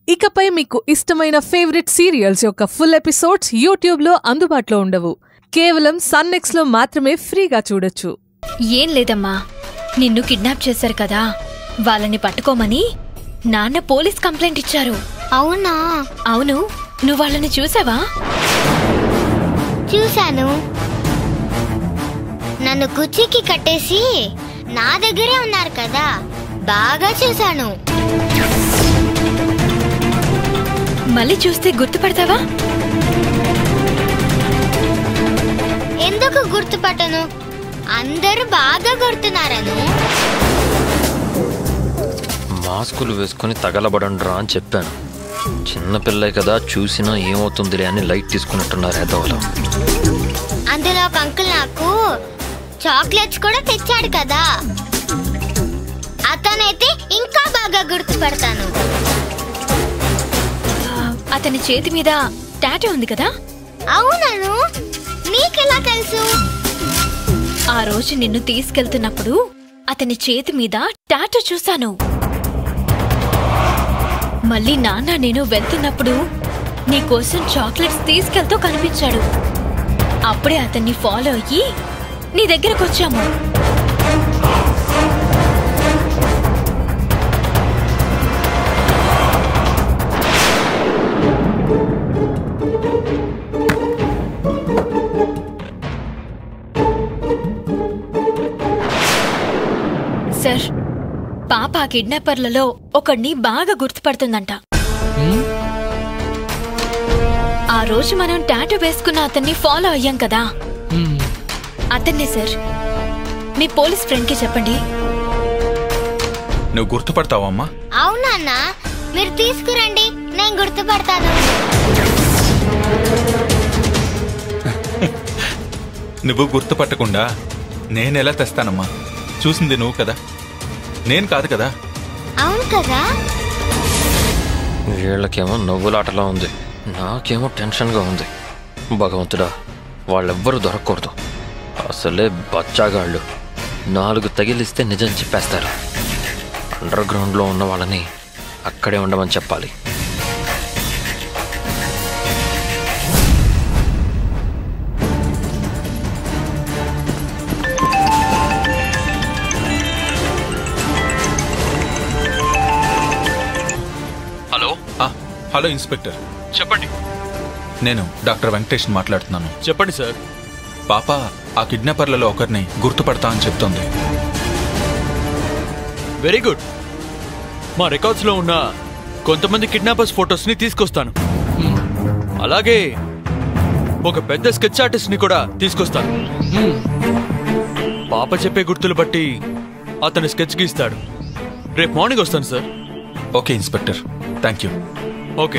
ఇకపై మీకు ఇష్టమైన ఫేవరెట్ సీరియల్స్ యొక్క ఫుల్ ఎపిసోడ్స్ యూట్యూబ్లో అందుబాటులో ఉండవు కేవలం సన్నెక్స్లో మాత్రమే ఫ్రీగా చూడొచ్చు ఏం లేదమ్మా నిన్ను కిడ్నాప్ చేశారు కదా వాళ్ళని పట్టుకోమని నాన్న పోలీస్ కంప్లైంట్ ఇచ్చారు అవునా అవును నువ్వు వాళ్ళని చూసావా చూశాను నన్ను కుర్చీకి కట్టేసి నా దగ్గరే ఉన్నారు కదా బాగా చూశాను మళ్ళీ చూస్తే గుర్తుపడతావా ఎందుకు గుర్తుపట్టను అందరూ బాగా గుర్తున్నారను మాస్కులు వేసుకుని తగలబడండ్రా అని చెప్పాను చిన్నపిల్లే కదా చూసినా ఏమవుతుందిలే అని లైట్ తీసుకున్నట్టున్నారు ఎదవలో అందులో ఒక అంకుల్ నాకు చాక్లెట్స్ కూడా తెచ్చాడు కదా అతనైతే ఇంకా బాగా గుర్తుపడతాను ఆ, అతని చేతి మీద టాటూ ఉంది కదా అవునను నీకెలా తెలుసు ఆ రోజు నిన్ను తీసుకెళ్తున్నప్పుడు అతని చేతి మీద టాటూ చూశాను మళ్ళీ నాన్న నేను వెళ్తున్నప్పుడు నీకోసం చాక్లెట్స్ తీసుకెళ్తూ కనిపించాడు అప్పుడే అతన్ని ఫాలో అయ్యి నీ దగ్గరకు వచ్చాము సార్ పాప ఆ కిడ్నాపర్లలో ఒకడిని బాగా గుర్తుపడుతుందంట ఆ రోజు మనం టాటూ వేసుకున్న అతన్ని ఫాలో అయ్యాం కదా అతన్నే సార్ మీ పోలీస్ ఫ్రెండ్కి చెప్పండి నువ్వు గుర్తుపడతావమ్మా అవునన్నా మీరు తీసుకురండి నేను గుర్తుపడతాను నువ్వు గుర్తుపట్టకుండా నేనెలా తెస్తానమ్మా చూసింది నువ్వు కదా నేను కాదు కదా అవును కదా వీళ్ళకేమో నవ్వులాటలా ఉంది నాకేమో టెన్షన్గా ఉంది భగవంతుడా వాళ్ళెవ్వరూ దొరకకూడదు అసలే బచ్చాగాళ్ళు నాలుగు తగిలిస్తే నిజం చెప్పేస్తారు అండర్ గ్రౌండ్లో ఉన్న వాళ్ళని అక్కడే ఉండమని చెప్పాలి హలో ఆ, హలో ఇన్స్పెక్టర్ చెప్పండి నేను డాక్టర్ వెంకటేష్ మాట్లాడుతున్నాను చెప్పండి సార్ పాప ఆ కిడ్నాపర్లలో ఒకరిని గుర్తుపడతా అని చెప్తోంది వెరీ గుడ్ మా రికార్డ్స్లో ఉన్న కొంతమంది కిడ్నాపర్స్ ఫొటోస్ని తీసుకొస్తాను అలాగే ఒక పెద్ద స్కెచ్ ఆర్టిస్ట్ని కూడా తీసుకొస్తాను పాప చెప్పే గుర్తులు బట్టి అతను స్కెచ్ గీస్తాడు రేపు మార్నింగ్ వస్తాను sir okay inspector thank you okay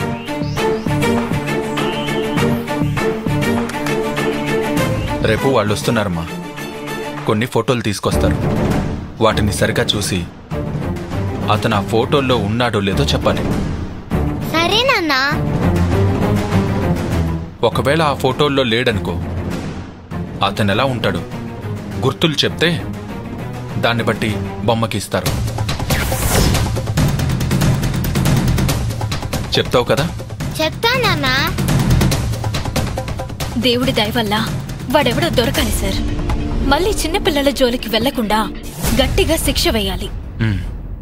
రేపు వాళ్ళు వస్తున్నారమ్మా కొన్ని ఫోటోలు తీసుకొస్తారు వాటిని సరిగా చూసి అతను ఆ ఫోటోల్లో ఉన్నాడో లేదో చెప్పాలి సరేనన్నా ఒకవేళ ఆ ఫోటోల్లో లేడనుకో అతను ఎలా ఉంటాడు గుర్తులు చెప్తే దాన్ని బట్టి బొమ్మకి ఇస్తారు చెప్తావు కదా చెప్తానన్నా దేవుడి దయ వల్ల వాడెవడో దొరకాలి సార్ మళ్ళీ చిన్నపిల్లల జోలికి వెళ్లకుండా గట్టిగా శిక్ష వేయాలి ఉమ్.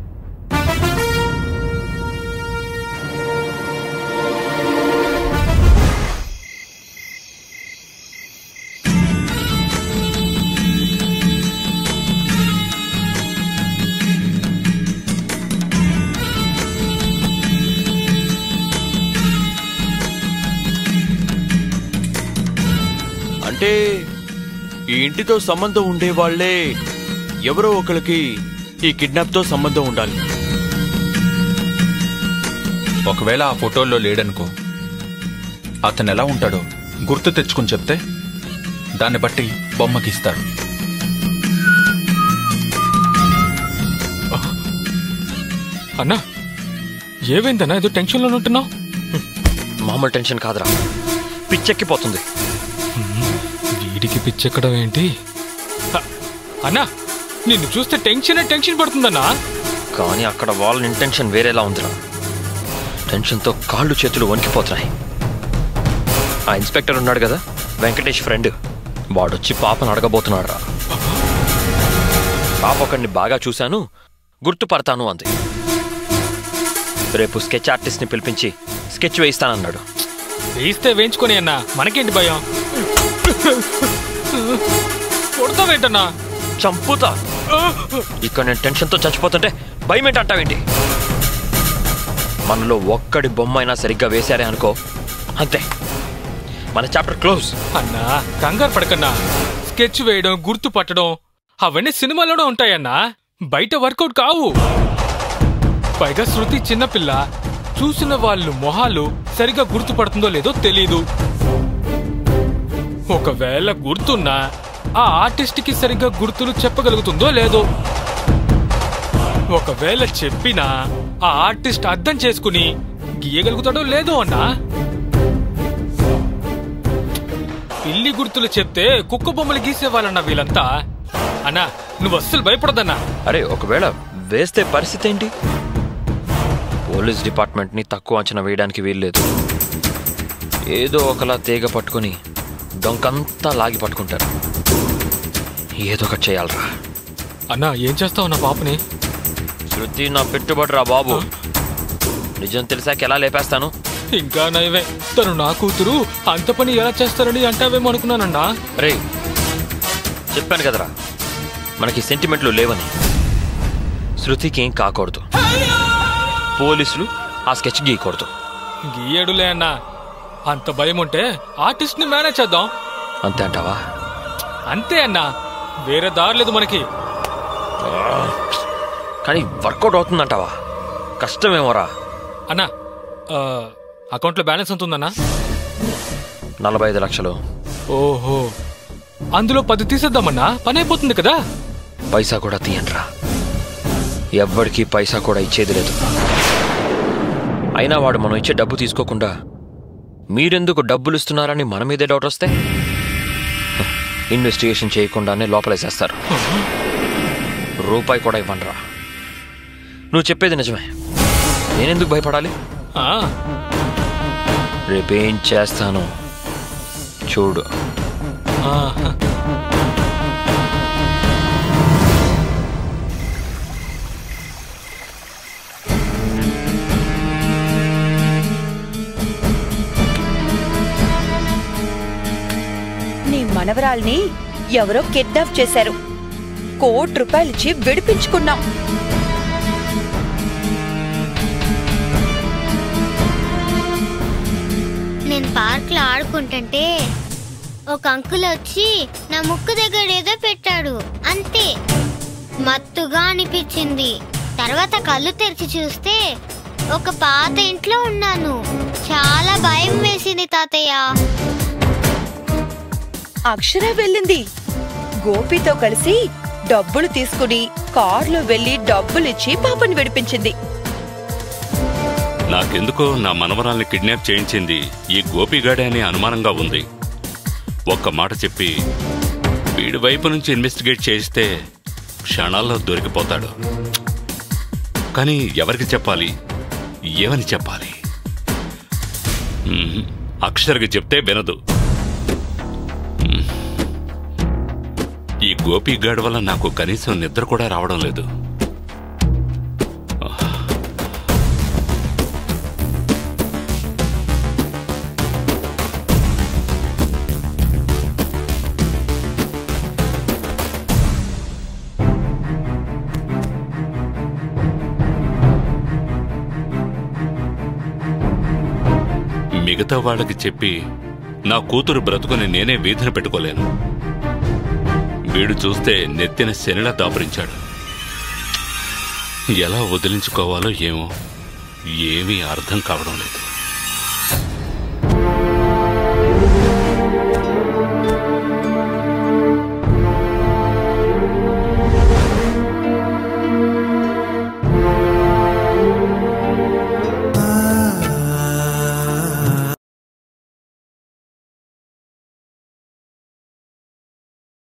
అంటే ఈ ఇంటితో సంబంధం ఉండే వాళ్ళే ఎవరో ఒకరికి ఈ కిడ్నాప్తో సంబంధం ఉండాలి ఒకవేళ ఆ ఫోటోల్లో లేడనుకో అతను ఎలా ఉంటాడో గుర్తు తెచ్చుకుని చెప్తే దాన్ని బట్టి బొమ్మకి ఇస్తారు అన్నా ఏమైందన్నా ఏదో టెన్షన్లో ఉంటున్నావు మామూలు టెన్షన్ కాదురా పిచ్చెక్కిపోతుంది వీడికి పిచ్చెక్కడం ఏంటి హ, అన్నా నిన్ను చూస్తే టెన్షన్ టెన్షన్ పడుతుందన్నా కానీ అక్కడ వాళ్ళ ఇంటెన్షన్ వేరేలా ఉందిరా టెన్షన్తో కాళ్ళు చేతులు వణికిపోతున్నాయి ఆ ఇన్స్పెక్టర్ ఉన్నాడు కదా వెంకటేష్ ఫ్రెండ్ వాడొచ్చి పాపను అడగబోతున్నాడు రా పాప ఒకడిని బాగా చూశాను గుర్తుపడతాను అంది రేపు స్కెచ్ ఆర్టిస్ట్ని పిలిపించి స్కెచ్ వేయిస్తానన్నాడు వేయిస్తే వేయించుకొని అన్నా మనకేంటి భయం కొడతావేంటన్నా చంపుతా ఇక్కడ నేను టెన్షన్తో చచ్చిపోతుంటే భయం ఏంటంటావేంటి మనలో ఒక్కడి బొమ్మ అయినా సరిగ్గా వేశారే అనుకో అంతే మన చాప్టర్ క్లోజ్ అన్నా కంగారు పడకన్నా స్కెచ్ వేయడం గుర్తు పట్టడం అవన్నీ సినిమాలోనే ఉంటాయన్నా బయట వర్కౌట్ కావు పైగా శృతి చిన్నపిల్ల చూసిన వాళ్ళు మొహాలు సరిగా గుర్తుపడుతుందో లేదో తెలీదు ఒకవేళ గుర్తున్నా ఆ ఆర్టిస్ట్కి సరిగ్గా గుర్తులు చెప్పగలుగుతుందో లేదో ఒకవేళ చెప్పినా ఆ ఆర్టిస్ట్ అర్థం చేసుకుని గీయగలుగుతాడో లేదో అన్నా పిల్లి గుర్తులు చెప్తే కుక్క బొమ్మలు గీసేవాళ్ళన్నా వీళ్ళంతా అన్నా నువ్వు అస్సలు భయపడదన్నా అరే ఒకవేళ వేస్తే పరిస్థితి ఏంటి పోలీస్ డిపార్ట్మెంట్ని తక్కువ అంచనా వేయడానికి వీల్లేదు ఏదో ఒకలా తీగ పట్టుకుని డొంకంతా లాగి పట్టుకుంటారు ఏదో ఒకటి చేయాలరా అన్నా ఏం చేస్తావు నా పాపని శృతి నా పెట్టుబడి రా బాబు నిజం తెలిసాక ఎలా లేపేస్తాను ఇంకా నయవే తను నా కూతురు అంత పని ఎలా చేస్తారని అంటావేమో అనుకున్నానన్నా రే చెప్పాను కదరా మనకి సెంటిమెంట్లు లేవని శృతికి ఏం కాకూడదు పోలీసులు ఆ స్కెచ్ గీయకూడదు గీయడులే అన్నా అంత భయం ఉంటే ఆర్టిస్ట్ ని మేనేజ్ చేద్దాం అంతే అంటావా అంతే అన్నా వేరే దారి లేదు మనకి కానీ వర్కౌట్ అవుతుందంటావా కష్టమేమోరా అన్నా ఆ, అకౌంట్లో బ్యాలెన్స్ ఎంత ఉందన్నా నలభై ఐదు లక్షలు ఓహో అందులో పది తీసేద్దామన్నా పని అయిపోతుంది కదా పైసా కూడా తీయండిరా ఎవ్వడికి పైసా కూడా ఇచ్చేది లేదు అయినా వాడు మనం ఇచ్చే డబ్బు తీసుకోకుండా మీరెందుకు డబ్బులు ఇస్తున్నారని మన మీదే డౌట్ వస్తే హ, ఇన్వెస్టిగేషన్ చేయకుండానే లోపలేసేస్తారు రూపాయి కూడా ఇవ్వండిరా నువ్వు చెప్పేది నిజమే నేనెందుకు భయపడాలి ఆ, రేపేం చేస్తాను చూడు ఆ, నీ మనవరాల్ని ఎవరో కిడ్నాప్ చేశారు కోటి రూపాయలిచ్చి విడిపించుకున్నాం నేను పార్క్ లో ఆడుకుంటుంటే ఒక అంకుల్ వచ్చి నా ముక్కు దగ్గర ఏదో పెట్టాడు అంతే మత్తుగా అనిపించింది తర్వాత కళ్ళు తెరిచి చూస్తే ఒక పాత ఇంట్లో ఉన్నాను చాలా భయం వేసింది తాతయ్య అక్షర వెళ్ళింది గోపితో కలిసి డబ్బులు తీసుకుని కారులో వెళ్లి డబ్బులిచ్చి పాపని విడిపించింది నాకెందుకో నా మనవరాల్ని కిడ్నాప్ చేయించింది ఈ గోపిగాడే అనే అనుమానంగా ఉంది ఒక్క మాట చెప్పి వీడి వైపు నుంచి ఇన్వెస్టిగేట్ చేయిస్తే క్షణాల్లో దొరికిపోతాడు కానీ ఎవరికి చెప్పాలి ఏమని చెప్పాలి మ్మ్. అక్షర్కి చెప్తే వినదు మ్మ్. ఈ గోపిగాడి వల్ల నాకు కనీసం నిద్ర కూడా రావడం లేదు మిగతా వాళ్ళకి చెప్పి నా కూతురు బ్రతుకుని నేనే వీధిన పెట్టుకోలేను వీడు చూస్తే నెత్తిన శనిలా దాపురించాడు ఎలా వదిలించుకోవాలో ఏమో ఏమీ అర్థం కావడం లేదు